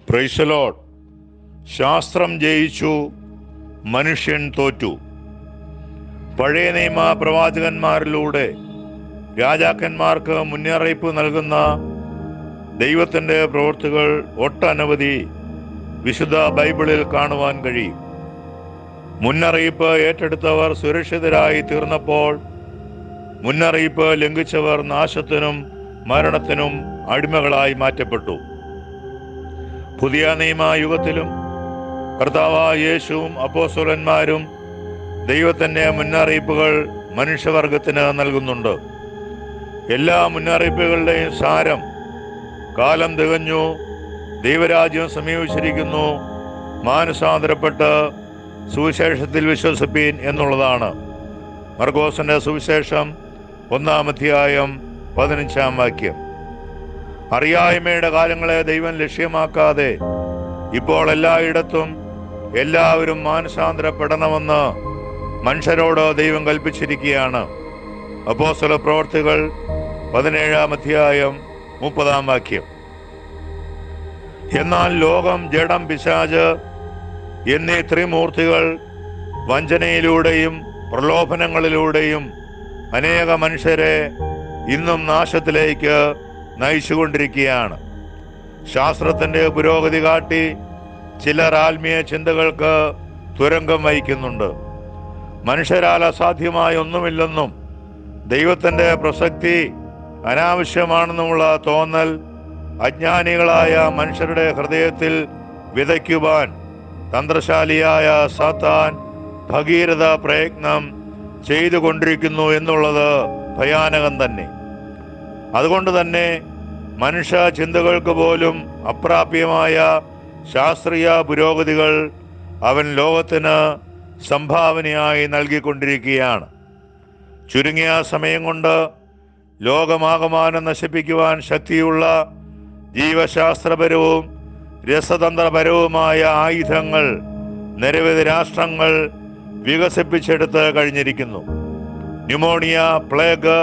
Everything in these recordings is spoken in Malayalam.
പ്രൈസലോഡ് ശാസ്ത്രം ജയിച്ചു മനുഷ്യൻ തോറ്റു പഴയ നിയമ പ്രവാചകന്മാരിലൂടെ രാജാക്കന്മാർക്ക് മുന്നറിയിപ്പ് നൽകുന്ന ദൈവത്തിൻ്റെ പ്രവൃത്തികൾ ഒട്ടനവധി വിശുദ്ധ ബൈബിളിൽ കാണുവാൻ കഴിയും മുന്നറിയിപ്പ് ഏറ്റെടുത്തവർ സുരക്ഷിതരായി തീർന്നപ്പോൾ മുന്നറിയിപ്പ് ലംഘിച്ചവർ നാശത്തിനും മരണത്തിനും അടിമകളായി മാറ്റപ്പെട്ടു പുതിയ നിയമ യുഗത്തിലും കർത്താവായ യേശുവും അപ്പോസ്തലന്മാരും ദൈവത്തിന്റെ മുന്നറിയിപ്പുകൾ മനുഷ്യവർഗത്തിന് നൽകുന്നുണ്ട് എല്ലാ മുന്നറിയിപ്പുകളുടെയും സാരം കാലം തികഞ്ഞു ദൈവരാജ്യം സമീപിച്ചിരിക്കുന്നു മാനസാന്തരപ്പെട്ട് സുവിശേഷത്തിൽ വിശ്വസിപ്പീൻ എന്നുള്ളതാണ് മർഗോസിന്റെ സുവിശേഷം ഒന്നാം അധ്യായം പതിനഞ്ചാം വാക്യം അറിയായ്മയുടെ കാലങ്ങളെ ദൈവം ലക്ഷ്യമാക്കാതെ ഇപ്പോൾ എല്ലായിടത്തും എല്ലാവരും മാനസാന്തരപ്പെടണമെന്ന് മനുഷ്യരോട് ദൈവം കൽപ്പിച്ചിരിക്കുകയാണ് അപ്പോസ്തല പ്രവർത്തികൾ പതിനേഴാം അധ്യായം മുപ്പതാം വാക്യം എന്നാൽ ലോകം ജഡം പിശാജ് എന്നീ ത്രിമൂർത്തികൾ വഞ്ചനയിലൂടെയും പ്രലോഭനങ്ങളിലൂടെയും അനേക മനുഷ്യരെ ഇന്നും നാശത്തിലേക്ക് നയിച്ചുകൊണ്ടിരിക്കുകയാണ് ശാസ്ത്രത്തിന്റെ പുരോഗതി കാട്ടി ചിലർ ആത്മീയ ചിന്തകൾക്ക് തുരങ്കം വഹിക്കുന്നുണ്ട് മനുഷ്യരാൽ അസാധ്യമായ ഒന്നുമില്ലെന്നും ദൈവത്തിന്റെ പ്രസക്തി അനാവശ്യമാണെന്നുമുള്ള തോന്നൽ അജ്ഞാനികളായ മനുഷ്യരുടെ ഹൃദയത്തിൽ വിതയ്ക്കുവാൻ തന്ത്രശാലിയായ സാത്താൻ ഭഗീരഥ പ്രയത്നം ചെയ്തുകൊണ്ടിരിക്കുന്നു എന്നുള്ളത് ഭയാനകം തന്നെ അതുകൊണ്ട് തന്നെ മനുഷ്യ ചിന്തകൾക്ക് പോലും അപ്രാപ്യമായ ശാസ്ത്രീയ പുരോഗതികൾ അവൻ ലോകത്തിന് സംഭാവനയായി നൽകിക്കൊണ്ടിരിക്കുകയാണ് ചുരുങ്ങിയ സമയം കൊണ്ട് ലോകമാകമാനം നശിപ്പിക്കുവാൻ ശക്തിയുള്ള ജീവശാസ്ത്രപരവും രസതന്ത്രപരവുമായ ആയുധങ്ങൾ നിരവധി രാഷ്ട്രങ്ങൾ വികസിപ്പിച്ചെടുത്ത് കഴിഞ്ഞിരിക്കുന്നു ന്യൂമോണിയ പ്ലേഗ്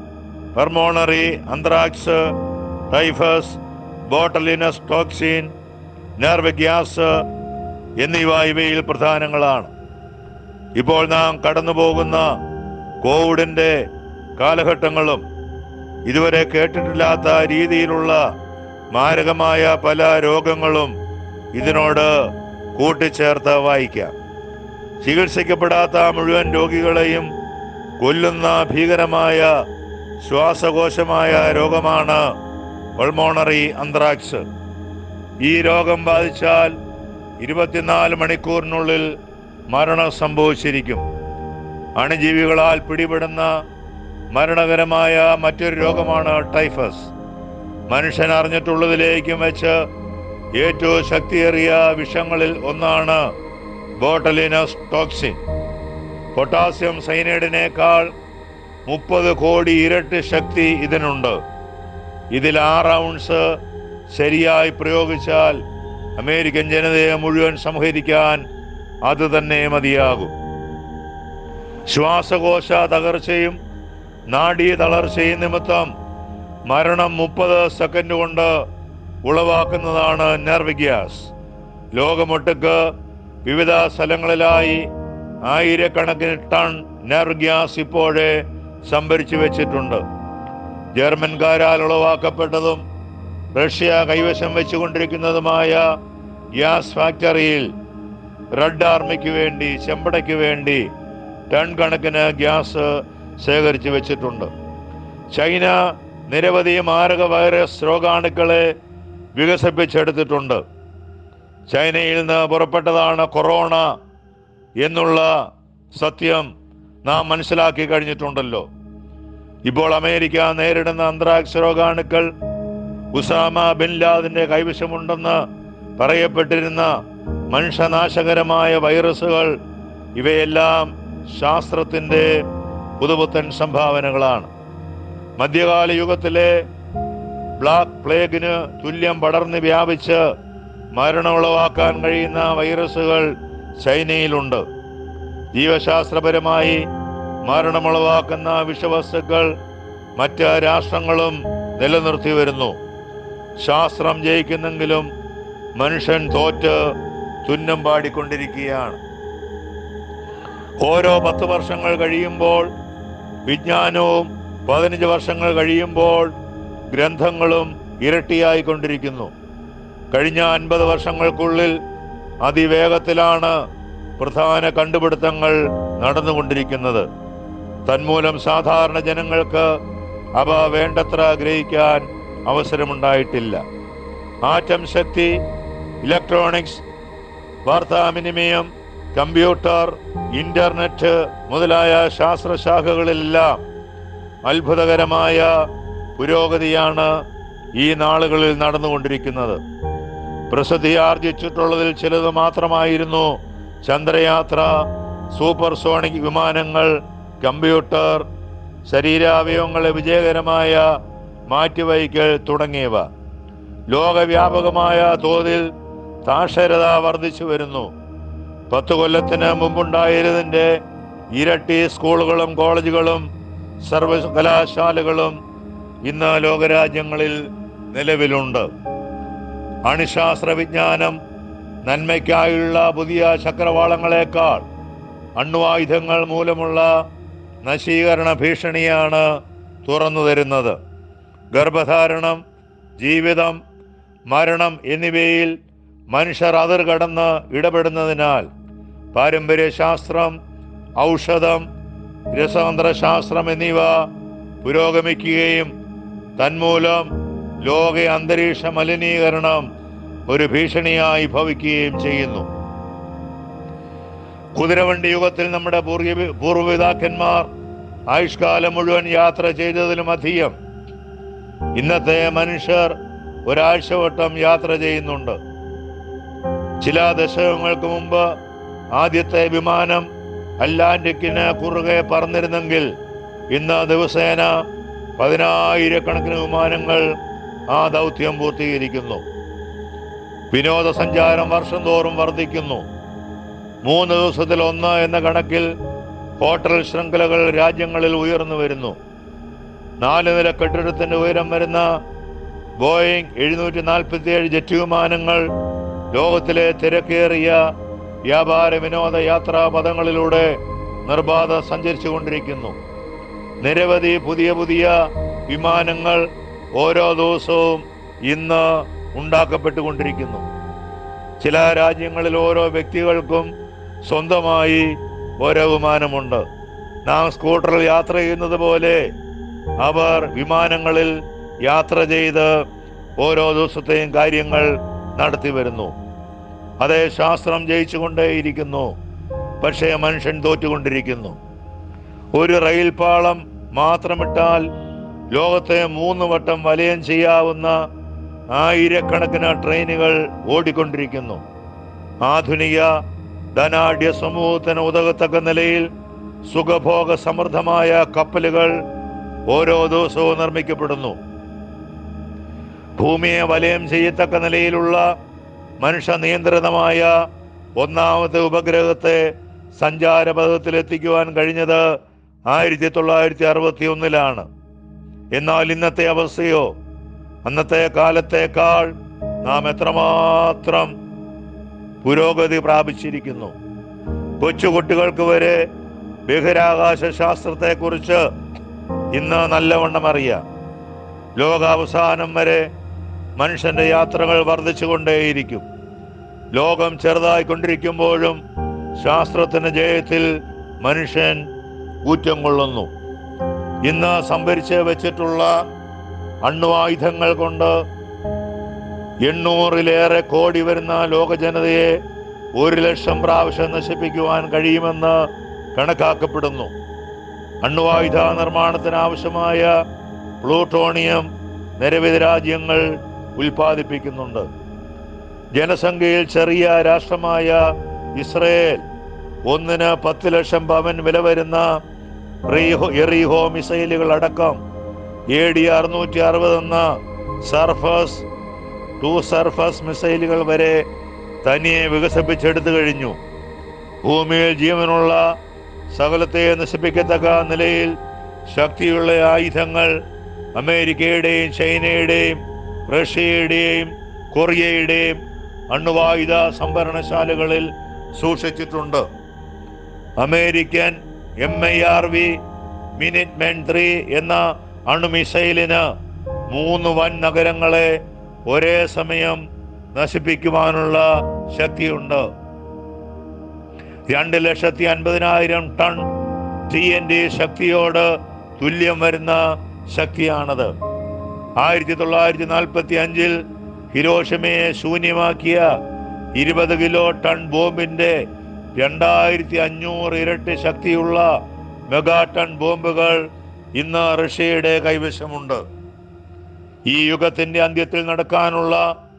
ഹെർമോണറി anthrax typhus botulinus toxin nerve gas എന്നിവ ഇവയിൽ പ്രധാനങ്ങളാണ് ഇപ്പോൾ നാം കടന്നു പോകുന്ന കോവിഡിന്റെ കാലഘട്ടങ്ങളും ഇതുവരെ കേട്ടിട്ടില്ലാത്ത രീതിയിലുള്ള മാരകമായ പല രോഗങ്ങളും ഇതിനോട് കൂട്ടിച്ചേർത്ത് വായിക്കാം ചികിത്സിക്കപ്പെടാത്ത മുഴുവൻ രോഗികളെയും കൊല്ലുന്ന ഭീകരമായ ശ്വാസകോശമായ രോഗമാണ് പൾമോണറി അന്ത്രാക്സ് ഈ രോഗം ബാധിച്ചാൽ ഇരുപത്തിനാല് മണിക്കൂറിനുള്ളിൽ മരണം സംഭവിച്ചിരിക്കും അണുജീവികളാൽ പിടിപെടുന്ന മരണകരമായ മറ്റൊരു രോഗമാണ് ടൈഫസ് മനുഷ്യൻ അറിഞ്ഞിട്ടുള്ളതിലേക്കും വെച്ച് ഏറ്റവും ശക്തിയേറിയ വിഷങ്ങളിൽ ഒന്നാണ് ബോട്ടലിനസ് ടോക്സിൻ പൊട്ടാസ്യം സൈനൈഡിനേക്കാൾ മുപ്പത് കോടി ഇരട്ടി ശക്തി ഇതിനുണ്ട് ഇതിൽ ആറ് ഔൺസ് ശരിയായി പ്രയോഗിച്ചാൽ അമേരിക്കൻ ജനതയെ മുഴുവൻ സംഹരിക്കാൻ അത് തന്നെ മതിയാകും ശ്വാസകോശ തകർച്ചയും നാഡീ തളർച്ചയും നിമിത്തം മരണം മുപ്പത് സെക്കൻഡ് കൊണ്ട് ഉളവാക്കുന്നതാണ് നെർവ് ഗ്യാസ് ലോകമൊട്ടുക്ക് വിവിധ സ്ഥലങ്ങളിലായി ആയിരക്കണക്കിന് ടൺ നെർവ് ഗ്യാസ് ഇപ്പോഴേ സംഭരിച്ചു വെച്ചിട്ടുണ്ട് ജർമ്മൻകാരാൽ ഉളവാക്കപ്പെട്ടതും റഷ്യ കൈവശം വെച്ചുകൊണ്ടിരിക്കുന്നതുമായ ഗ്യാസ് ഫാക്ടറിയിൽ റെഡ് ആർമിക്ക് വേണ്ടി ചെമ്പടയ്ക്ക് വേണ്ടി ടൺ കണക്കിന് ഗ്യാസ് ശേഖരിച്ചു വെച്ചിട്ടുണ്ട് ചൈന നിരവധി മാരക വൈറസ് രോഗാണുക്കളെ വികസിപ്പിച്ചെടുത്തിട്ടുണ്ട് ചൈനയിൽ നിന്ന് പുറപ്പെട്ടതാണ് കൊറോണ എന്നുള്ള സത്യം നാം മനസ്സിലാക്കി കഴിഞ്ഞിട്ടുണ്ടല്ലോ ഇപ്പോൾ അമേരിക്ക നേരിടുന്ന അന്ത്രാക്സ് രോഗാണുക്കൾ ഉസാമ ബിൻ ലാദിന്റെ കൈവശമുണ്ടെന്ന് പറയപ്പെട്ടിരുന്ന മനുഷ്യനാശകരമായ വൈറസുകൾ ഇവയെല്ലാം ശാസ്ത്രത്തിന്റെ പുതുപുത്തൻ സംഭാവനകളാണ് മധ്യകാല യുഗത്തിലെ ബ്ലാക്ക് പ്ലേഗിന് തുല്യം പടർന്ന് വ്യാപിച്ച് മരണമുളവാക്കാൻ കഴിയുന്ന വൈറസുകൾ ചൈനയിലുണ്ട് ജീവശാസ്ത്രപരമായി മരണമുളവാക്കുന്ന വിഷവസ്തുക്കൾ മറ്റ് രാഷ്ട്രങ്ങളും നിലനിർത്തി വരുന്നു ശാസ്ത്രം ജയിക്കുന്നെങ്കിലും മനുഷ്യൻ തോറ്റ് തുന്നം പാടിക്കൊണ്ടിരിക്കുകയാണ് ഓരോ പത്ത് വർഷങ്ങൾ കഴിയുമ്പോൾ വിജ്ഞാനവും പതിനഞ്ച് വർഷങ്ങൾ കഴിയുമ്പോൾ ഗ്രന്ഥങ്ങളും ഇരട്ടിയായിക്കൊണ്ടിരിക്കുന്നു കഴിഞ്ഞ അൻപത് വർഷങ്ങൾക്കുള്ളിൽ അതിവേഗത്തിലാണ് പ്രധാന കണ്ടുപിടുത്തങ്ങൾ നടന്നുകൊണ്ടിരിക്കുന്നത് തന്മൂലം സാധാരണ ജനങ്ങൾക്ക് അവ വേണ്ടത്ര ഗ്രഹിക്കാൻ അവസരമുണ്ടായിട്ടില്ല ആറ്റം ശക്തി ഇലക്ട്രോണിക്സ് വാർത്താവിനിമയം കമ്പ്യൂട്ടർ ഇന്റർനെറ്റ് മുതലായ ശാസ്ത്രശാഖകളിലെല്ലാം അത്ഭുതകരമായ പുരോഗതിയാണ് ഈ നാളുകളിൽ നടന്നുകൊണ്ടിരിക്കുന്നത് പ്രസിദ്ധി ആർജിച്ചിട്ടുള്ളതിൽ ചിലത് മാത്രമായിരുന്നു ചന്ദ്രയാത്ര സൂപ്പർ സോണിക് വിമാനങ്ങൾ കമ്പ്യൂട്ടർ ശരീരാവയവങ്ങളെ വിജയകരമായ മാറ്റിവയ്ക്കൽ തുടങ്ങിയവ ലോകവ്യാപകമായ തോതിൽ സാക്ഷരത വർദ്ധിച്ചു വരുന്നു പത്ത് കൊല്ലത്തിന് മുമ്പുണ്ടായിരുന്നതിൻ്റെ ഇരട്ടി സ്കൂളുകളും കോളേജുകളും സർവകലാശാലകളും ഇന്ന് ലോകരാജ്യങ്ങളിൽ നിലവിലുണ്ട് അണുശാസ്ത്ര വിജ്ഞാനം നന്മയ്ക്കായുള്ള പുതിയ ചക്രവാളങ്ങളെക്കാൾ അണ്വായുധങ്ങൾ മൂലമുള്ള നശീകരണ ഭീഷണിയാണ് തുറന്നു തരുന്നത് ഗർഭധാരണം ജീവിതം മരണം എന്നിവയിൽ മനുഷ്യർ അതിർ കടന്ന് ഇടപെടുന്നതിനാൽ പാരമ്പര്യശാസ്ത്രം ഔഷധം രസതന്ത്രശാസ്ത്രം എന്നിവ പുരോഗമിക്കുകയും തന്മൂലം ലോക അന്തരീക്ഷ മലിനീകരണം ഒരു ഭീഷണിയായി ഭവിക്കുകയും ചെയ്യുന്നു കുതിരവണ്ടി യുഗത്തിൽ നമ്മുടെ പൂർവ്വ പൂർവ്വപിതാക്കന്മാർ ആയുഷ്കാലം മുഴുവൻ യാത്ര ചെയ്തതിലും അധികം ഇന്നത്തെ മനുഷ്യർ ഒരാഴ്ച വട്ടം യാത്ര ചെയ്യുന്നുണ്ട് ചില ദശകങ്ങൾക്ക് മുമ്പ് ആദ്യത്തെ വിമാനം അറ്റ്ലാന്റിക്കിന് കുറുകെ പറന്നിരുന്നെങ്കിൽ ഇന്ന് ദിവസേന പതിനായിരക്കണക്കിന് വിമാനങ്ങൾ ആ ദൗത്യം പൂർത്തീകരിക്കുന്നു വിനോദസഞ്ചാരം വർഷം തോറും വർദ്ധിക്കുന്നു മൂന്ന് ദിവസത്തിൽ ഒന്ന് എന്ന കണക്കിൽ ഹോട്ടൽ ശൃംഖലകൾ രാജ്യങ്ങളിൽ ഉയർന്നു വരുന്നു നാല് നില കെട്ടിടത്തിന്റെ ഉയരം വരുന്ന ബോയിങ് എഴുന്നൂറ്റി നാൽപ്പത്തി ഏഴ് ജെറ്റ് വിമാനങ്ങൾ ലോകത്തിലെ തിരക്കേറിയ വ്യാപാര വിനോദ യാത്രാ പദങ്ങളിലൂടെ നിർബാധ സഞ്ചരിച്ചു കൊണ്ടിരിക്കുന്നു നിരവധി പുതിയ പുതിയ വിമാനങ്ങൾ ഓരോ ദിവസവും ഇന്ന് ഉണ്ടാക്കപ്പെട്ടുകൊണ്ടിരിക്കുന്നു ചില രാജ്യങ്ങളിൽ ഓരോ വ്യക്തികൾക്കും സ്വന്തമായി ഓരോ വിമാനമുണ്ട് നാം സ്കൂട്ടറിൽ യാത്ര ചെയ്യുന്നത് പോലെ അവർ വിമാനങ്ങളിൽ യാത്ര ചെയ്ത് ഓരോ ദിവസത്തെയും കാര്യങ്ങൾ നടത്തി വരുന്നു അതേ ശാസ്ത്രം ജയിച്ചുകൊണ്ടേയിരിക്കുന്നു പക്ഷേ മനുഷ്യൻ തോറ്റുകൊണ്ടിരിക്കുന്നു ഒരു റെയിൽ പാളം മാത്രമിട്ടാൽ ലോകത്തെ മൂന്ന് വട്ടം വലയം ചെയ്യാവുന്ന ആയിരക്കണക്കിന് ട്രെയിനുകൾ ഓടിക്കൊണ്ടിരിക്കുന്നു ആധുനിക ധനാഢ്യ സമൂഹത്തിന് ഉതകത്തക്ക നിലയിൽ സുഖഭോഗ സമൃദ്ധമായ കപ്പലുകൾ ഓരോ ദിവസവും നിർമ്മിക്കപ്പെടുന്നു ഭൂമിയെ വലയം ചെയ്യത്തക്ക നിലയിലുള്ള മനുഷ്യ നിയന്ത്രിതമായ ഒന്നാമത്തെ ഉപഗ്രഹത്തെ സഞ്ചാരപഥത്തിൽ എത്തിക്കുവാൻ കഴിഞ്ഞത് ആയിരത്തി തൊള്ളായിരത്തി അറുപത്തി ഒന്നിലാണ് എന്നാൽ ഇന്നത്തെ അവസ്ഥയോ അന്നത്തെ കാലത്തേക്കാൾ നാം എത്രമാത്രം പുരോഗതി പ്രാപിച്ചിരിക്കുന്നു കൊച്ചുകുട്ടികൾക്ക് വരെ ബഹിരാകാശ ശാസ്ത്രത്തെക്കുറിച്ച് ഇന്ന് നല്ലവണ്ണം അറിയാം ലോകാവസാനം വരെ മനുഷ്യന്റെ യാത്രകൾ വർദ്ധിച്ചുകൊണ്ടേയിരിക്കും ലോകം ചെറുതായിക്കൊണ്ടിരിക്കുമ്പോഴും ശാസ്ത്രത്തിന്റെ ജയത്തിൽ മനുഷ്യൻ ഊറ്റം കൊള്ളുന്നു ഇന്ന് സംഭരിച്ച് വെച്ചിട്ടുള്ള അണ്വായുധങ്ങൾ കൊണ്ട് എണ്ണൂറിലേറെ കോടി വരുന്ന ലോക ജനതയെ ഒരു ലക്ഷം പ്രാവശ്യം നശിപ്പിക്കുവാൻ കഴിയുമെന്ന് കണക്കാക്കപ്പെടുന്നു അണ്വായുധ നിർമ്മാണത്തിന് ആവശ്യമായ പ്ലൂട്ടോണിയം നിരവധി രാജ്യങ്ങൾ ഉൽപ്പാദിപ്പിക്കുന്നുണ്ട് ജനസംഖ്യയിൽ ചെറിയ രാഷ്ട്രമായ ഇസ്രയേൽ ഒന്നിന് പത്ത് ലക്ഷം പവൻ വില വരുന്ന റീഹോ എറിഹോ മിസൈലുകൾ അടക്കം എ ഡി അറുന്നൂറ്റി അറുപത് എന്ന സർഫസ് ടു സർഫസ് മിസൈലുകൾ വരെ തനിയെ വികസിപ്പിച്ചെടുത്തു കഴിഞ്ഞു ഭൂമിയിൽ ജീവനുള്ള സകലത്തെ നശിപ്പിക്കത്തക്ക നിലയിൽ ശക്തിയുള്ള ആയുധങ്ങൾ അമേരിക്കയുടെയും ചൈനയുടെയും റഷ്യയുടെയും കൊറിയയുടെയും അണുവായുധ സംഭരണശാലകളിൽ സൂക്ഷിച്ചിട്ടുണ്ട് American M I R V minute men three എന്ന അണുമിസൈലിന് മൂന്ന് വൻ നഗരങ്ങളെ ഒരേ സമയം നശിപ്പിക്കുവാനുള്ള ശക്തിയുണ്ട് രണ്ട് ലക്ഷത്തി അൻപതിനായിരം ടൺ ടി എൻ ഡി ശക്തിയോട് തുല്യം വരുന്ന ശക്തിയാണത് ആയിരത്തി തൊള്ളായിരത്തി നാൽപ്പത്തി അഞ്ചിൽ ഹിരോഷിമയെ ശൂന്യമാക്കിയ ഇരുപത് കിലോ ടൺ ബോംബിന്റെ രണ്ടായിരത്തി അഞ്ഞൂറ് ഇരട്ടി ശക്തിയുള്ള മെഗാ ടൺ ബോംബുകൾ ഇന്ന് റഷ്യയുടെ കൈവശമുണ്ട് ഈ യുഗത്തിന്റെ അന്ത്യത്തിൽ നടക്കാനുള്ള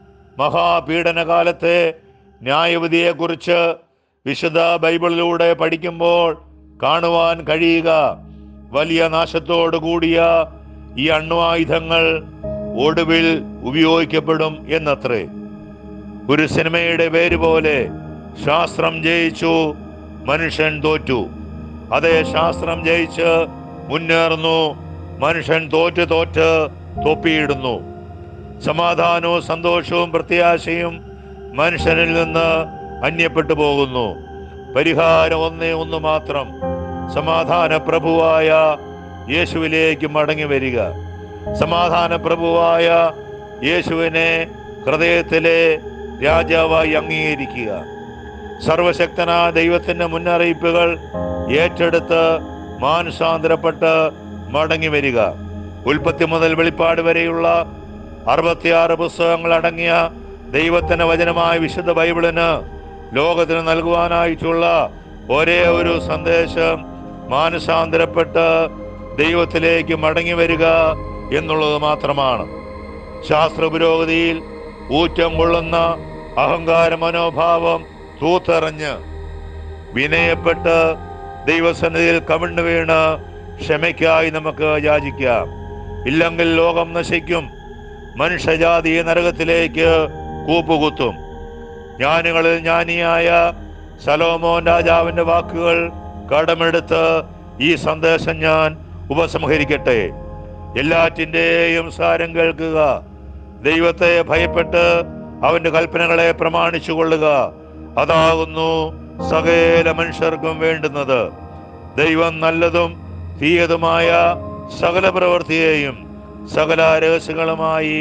മഹാപീഡനകാലത്തെ ന്യായവിധിയെക്കുറിച്ച് വിശുദ്ധ ബൈബിളിലൂടെ പഠിക്കുമ്പോൾ കാണുവാൻ കഴിയുക വലിയ നാശത്തോടു കൂടിയ ഈ അണ്വായുധങ്ങൾ ഒടുവിൽ ഉപയോഗിക്കപ്പെടും എന്നത്രേ ഒരു സിനിമയുടെ പേര് പോലെ ശാസ്ത്രം ജയിച്ചു മനുഷ്യൻ തോറ്റു അതേ ശാസ്ത്രം ജയിച്ച് മുന്നേറുന്നു മനുഷ്യൻ തോറ്റ് തോറ്റ് തൊപ്പിയിടുന്നു സമാധാനവും സന്തോഷവും പ്രത്യാശയും മനുഷ്യനിൽ നിന്ന് അന്യപ്പെട്ടു പോകുന്നു പരിഹാരം ഒന്നേ ഒന്ന് മാത്രം സമാധാന പ്രഭുവായ യേശുവിലേക്ക് മടങ്ങി വരിക സമാധാന പ്രഭുവായ യേശുവിനെ ഹൃദയത്തിലെ രാജാവായി അംഗീകരിക്കുക സർവശക്തനായ ദൈവത്തിന്റെ മുന്നറിയിപ്പുകൾ ഏറ്റെടുത്ത് മാനസാന്തരപ്പെട്ട് മടങ്ങി വരിക ഉൽപ്പത്തി മുതൽ വെളിപ്പാട് വരെയുള്ള അറുപത്തിയാറ് പുസ്തകങ്ങൾ അടങ്ങിയ ദൈവത്തിന്റെ വചനമായ വിശുദ്ധ ബൈബിളിന് ലോകത്തിന് നൽകുവാനായിട്ടുള്ള ഒരേ ഒരു സന്ദേശം മാനസാന്തരപ്പെട്ട് ദൈവത്തിലേക്ക് മടങ്ങി വരിക എന്നുള്ളത് മാത്രമാണ് ശാസ്ത്ര പുരോഗതിയിൽ ഊറ്റം കൊള്ളുന്ന അഹങ്കാര മനോഭാവം തൂത്തെറിഞ്ഞ് വിനയപ്പെട്ട് ദൈവസന്നിധിയിൽ കവിണ്ണു വീണ് ക്ഷമയ്ക്കായി നമുക്ക് യാചിക്കാം ഇല്ലെങ്കിൽ ലോകം നശിക്കും മനുഷ്യജാതി നരകത്തിലേക്ക് കൂപ്പുകുത്തും ജ്ഞാനികളിൽ ജ്ഞാനിയായ സലോമോൻ രാജാവിന്റെ വാക്കുകൾ കടമെടുത്ത് ഈ സന്ദേശം ഞാൻ ഉപസംഹരിക്കട്ടെ എല്ലാറ്റിൻ്റെയും സാരം കേൾക്കുക ദൈവത്തെ ഭയപ്പെട്ട് അവന്റെ കൽപ്പനകളെ പ്രമാണിച്ചു കൊള്ളുക അതാകുന്നു സകല മനുഷ്യർക്കും വേണ്ടുന്നത് ദൈവം നല്ലതും തീയതുമായ സകല പ്രവൃത്തിയെയും സകല രഹസ്യങ്ങളുമായി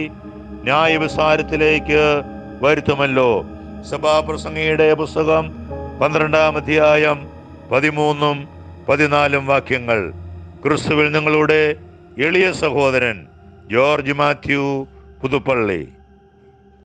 ന്യായവിസാരത്തിലേക്ക് വരുത്തുമല്ലോ സഭാപ്രസംഗിയുടെ പുസ്തകം പന്ത്രണ്ടാം അധ്യായം പതിമൂന്നും പതിനാലും വാക്യങ്ങൾ ക്രിസ്തുവിൽ നിങ്ങളുടെ എളിയ സഹോദരൻ ജോർജ് മാത്യു പുതുപ്പള്ളി